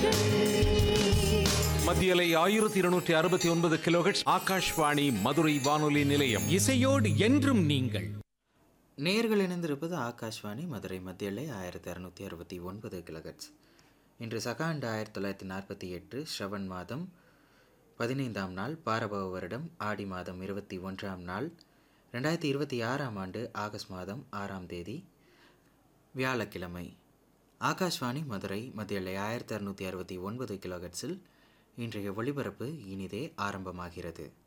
மத்தியலை ஆயிரத்தி இருநூற்றி அறுபத்தி ஒன்பது கிலோஹெட்ஸ் ஆகாஷ்வாணி மதுரை வானொலி நிலையம் இசையோடு என்றும் நீங்கள் நேர்கள் இணைந்திருப்பது ஆகாஷ்வாணி மதுரை மத்தியலை ஆயிரத்தி இரநூத்தி அறுபத்தி ஒன்பது கிலகட்ஸ் இன்று சகாண்டு ஆயிரத்தி தொள்ளாயிரத்தி நாற்பத்தி எட்டு ஸ்ரவன் மாதம் பதினைந்தாம் நாள் பாரபவ வருடம் ஆடி மாதம் இருபத்தி ஒன்றாம் நாள் ரெண்டாயிரத்தி இருபத்தி ஆறாம் ஆண்டு ஆகஸ்ட் மாதம் ஆறாம் தேதி வியாழக்கிழமை ஆகாஷ்வாணி மதுரை மத்தியலை ஆயிரத்தி அறுநூற்றி அறுபத்தி ஒன்பது கிலோகட்ஸில் இன்றைய ஒளிபரப்பு இனிதே ஆரம்பமாகிறது